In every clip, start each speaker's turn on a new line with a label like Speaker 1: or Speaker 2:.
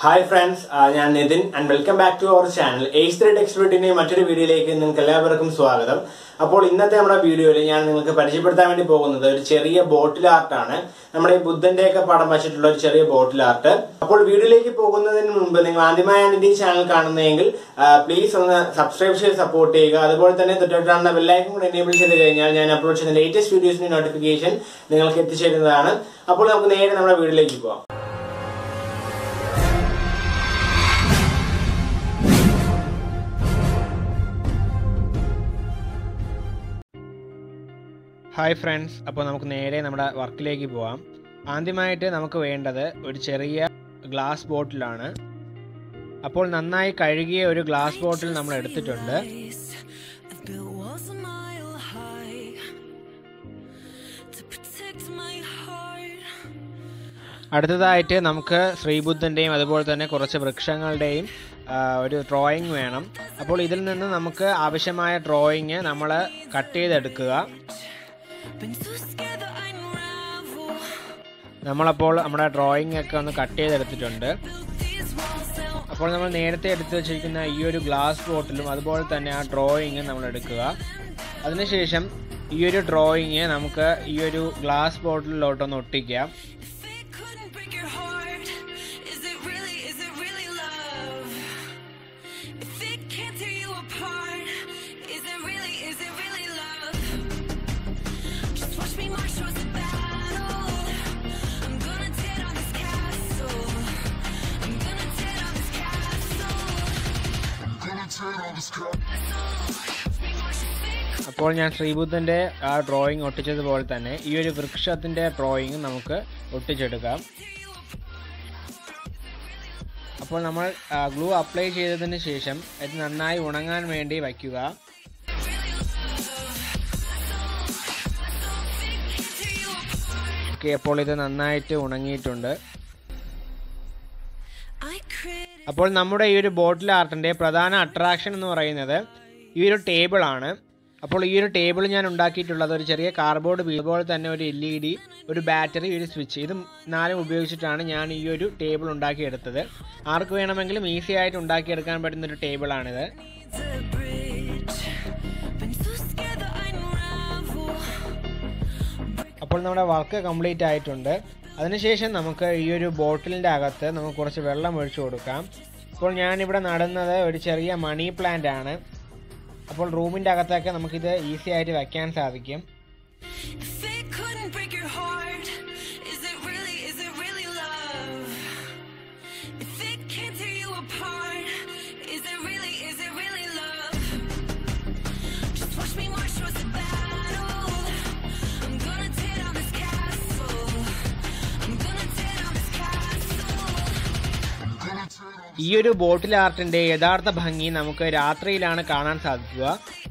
Speaker 1: Hi friends ഞാൻ Nithin and welcome back to our channel ace three എക്സ്പെർട്ടിന്റെ മറ്റൊരു വീഡിയോയിലേക്ക് നിങ്ങൾക്ക് എല്ലാവർക്കും സ്വാഗതം അപ്പോൾ ഇന്നത്തെ നമ്മുടെ വീഡിയോയിൽ ഞാൻ നിങ്ങൾക്ക് പരിചയപ്പെടുത്താൻ വേണ്ടി പോകുന്നത് ഒരു ചെറിയ ബോട്ടിൽ ആർട്ടാണ് നമ്മുടെ ഈ ബുദ്ധന്റെയൊക്കെ പടം വച്ചിട്ടുള്ള ഒരു ചെറിയ ബോട്ടിൽ ആർട്ട് അപ്പോൾ വീഡിയോയിലേക്ക് പോകുന്നതിന് മുമ്പ് നിങ്ങൾ ആദ്യമായാണ് എന്റെ ഈ ചാനൽ കാണുന്നതെങ്കിൽ പ്ലീസ് ഒന്ന് സബ്സ്ക്രൈബ് ചെയ്ത് സപ്പോർട്ട് ചെയ്യുക അതുപോലെ തന്നെ തൊട്ടടുത്തുള്ള ബെല്ലൈക്കൻ കൂടെ എനേബിൾ ചെയ്ത് കഴിഞ്ഞാൽ ഞാൻ അപ്ലോഡ് ചെയ്യുന്ന ലേറ്റസ്റ്റ് വീഡിയോസിന്റെ നോട്ടിഫിക്കേഷൻ നിങ്ങൾക്ക് എത്തിച്ചേരുന്നതാണ് അപ്പോൾ നമുക്ക് നേരെ നമ്മുടെ വീഡിയോയിലേക്ക് പോകാം ഹായ് ഫ്രണ്ട്സ് അപ്പോൾ നമുക്ക് നേരെ നമ്മുടെ വർക്കിലേക്ക് പോവാം ആദ്യമായിട്ട് നമുക്ക് വേണ്ടത് ഒരു ചെറിയ ഗ്ലാസ് ബോട്ടിലാണ് അപ്പോൾ നന്നായി കഴുകിയ ഒരു ഗ്ലാസ് ബോട്ടിൽ നമ്മൾ എടുത്തിട്ടുണ്ട്
Speaker 2: I've built walls a mile high to protect my heart.
Speaker 1: അടുത്തതായിട്ട് നമുക്ക് ശ്രീബുദ്ധൻ്റെയും അതുപോലെ തന്നെ കുറച്ച് വൃക്ഷങ്ങളുടെയും ആ, ഒരു ഡ്രോയിങ് വേണം അപ്പോൾ ഇതിൽ നിന്ന് നമുക്ക് ആവശ്യമായ ഡ്രോയിങ് നമ്മൾ കട്ട് ചെയ്തെടുക്കുക
Speaker 2: Been too scared that I'd unravel.
Speaker 1: നമ്മളപ്പോൾ നമ്മുടെ ഡ്രോയിങ് ഒക്കെ ഒന്ന് കട്ട് ചെയ്തെടുത്തിട്ടുണ്ട്
Speaker 2: Built these walls out.
Speaker 1: അപ്പോൾ നമ്മൾ നേരത്തെ എടുത്തു വെച്ചിരിക്കുന്ന ഈ ഒരു ഗ്ലാസ് ബോട്ടിലും അതുപോലെ തന്നെ ആ ഡ്രോയിങ് നമ്മൾ എടുക്കുക അതിനുശേഷം ഈ ഒരു ഡ്രോയിങ് നമുക്ക് ഈ ഒരു ഗ്ലാസ് ബോട്ടിലോട്ടൊന്ന് ഒട്ടിക്കാം
Speaker 2: If it couldn't break your heart, is it really, is it really love? If it can't tear you apart, is it really, is it really love? Just watch me march towards the battle. I'm gonna tear down this castle. I'm gonna tear down this castle.
Speaker 1: അപ്പോൾ ഞാൻ ശ്രീബുദ്ധൻ്റെ ആ drawing ഒട്ടിച്ചതുപോലെ തന്നെ ഈ ഒരു വൃക്ഷത്തിൻ്റെ drawing നമുക്ക് ഒട്ടിച്ചെടുക്കാം അപ്പോൾ നമ്മൾ ഗ്ലൂ അപ്ലൈ ചെയ്തതിന് ശേഷം ഇത് നന്നായി ഉണങ്ങാൻ വേണ്ടി വയ്ക്കുക ഓക്കെ അപ്പോൾ ഇത് നന്നായിട്ട് ഉണങ്ങിയിട്ടുണ്ട്
Speaker 2: I crit
Speaker 1: അപ്പോൾ നമ്മുടെ ഈ ഒരു ബോട്ടിൽ ആർട്ടിൻ്റെ പ്രധാന അട്രാക്ഷൻ എന്ന് പറയുന്നത് ഈ ഒരു ടേബിൾ ആണ് അപ്പോൾ ഈ ഒരു ടേബിൾ ഞാൻ ഉണ്ടാക്കിയിട്ടുള്ളത് ഒരു ചെറിയ കാർഡ്ബോർഡ് അതുപോലെ തന്നെ ഒരു എൽ ഇ ഡി ഒരു ബാറ്ററി ഒരു സ്വിച്ച് ഇത് നാലും ഉപയോഗിച്ചിട്ടാണ് ഞാൻ ഈ ഒരു ടേബിൾ ഉണ്ടാക്കിയെടുത്തത് ആർക്ക് വേണമെങ്കിലും ഈസി ആയിട്ട് ഉണ്ടാക്കിയെടുക്കാൻ പറ്റുന്ന ഒരു ടേബിളാണിത്
Speaker 2: the bridge. Been too scared that I'd unravel.
Speaker 1: അപ്പോൾ നമ്മുടെ വർക്ക് കംപ്ലീറ്റ് ആയിട്ടുണ്ട് അതിനുശേഷം നമുക്ക് ഈ ഒരു ബോട്ടിലിൻ്റെ അകത്ത് നമുക്ക് കുറച്ച് വെള്ളം ഒഴിച്ചു കൊടുക്കാം അപ്പോൾ ഞാനിവിടെ നടുന്നത് ഒരു ചെറിയ മണി പ്ലാന്റ് ആണ് അപ്പോൾ റൂമിൻ്റെ അകത്തൊക്കെ നമുക്കിത് ഈസി ആയിട്ട് വയ്ക്കാൻ സാധിക്കും
Speaker 2: If it couldn't break your heart, is it really, is it really love? If it can't tear you apart, is it really, is it really love? Just watch me march towards the battle. I'm gonna tear down this castle. I'm gonna tear down this castle.
Speaker 1: ഈ ഒരു ബോട്ടിൽ ആർട്ടിൻ്റെ യഥാർത്ഥ ഭംഗി നമുക്ക് രാത്രിയിലാണ് കാണാൻ സാധിക്കുക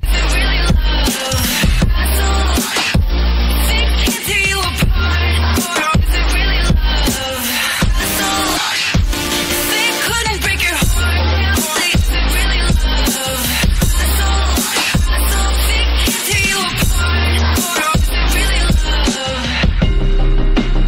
Speaker 2: If it can't tear you apart, is it really love? If it couldn't break your heart, is it really love? If it can't tear you apart, is it really love?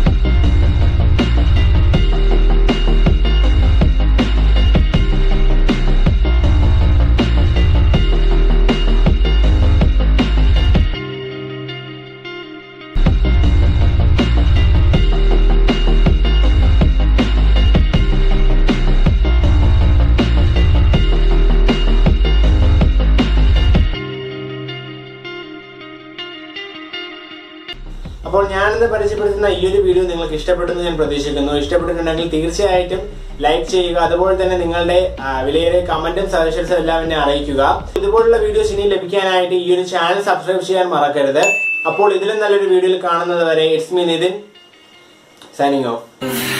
Speaker 1: അപ്പോൾ ഞാനിന്ന് പരിചയപ്പെടുത്തുന്ന ഈ ഒരു വീഡിയോ നിങ്ങൾക്ക് ഇഷ്ടപ്പെട്ടെന്ന് ഞാൻ പ്രതീക്ഷിക്കുന്നു ഇഷ്ടപ്പെട്ടിട്ടുണ്ടെങ്കിൽ തീർച്ചയായിട്ടും ലൈക്ക് ചെയ്യുക അതുപോലെ തന്നെ നിങ്ങളുടെ ആ, വിലയേറിയ കമന്റും സജഷൻസും എല്ലാം എന്നെ അറിയിക്കുക ഇതുപോലുള്ള വീഡിയോസ് ഇനി ലഭിക്കാനായിട്ട് ഈ ഒരു ചാനൽ സബ്സ്ക്രൈബ് ചെയ്യാൻ മറക്കരുത് അപ്പോൾ ഇതിലും നല്ലൊരു വീഡിയോയിൽ കാണുന്നത് വരെ it's me Nithin signing of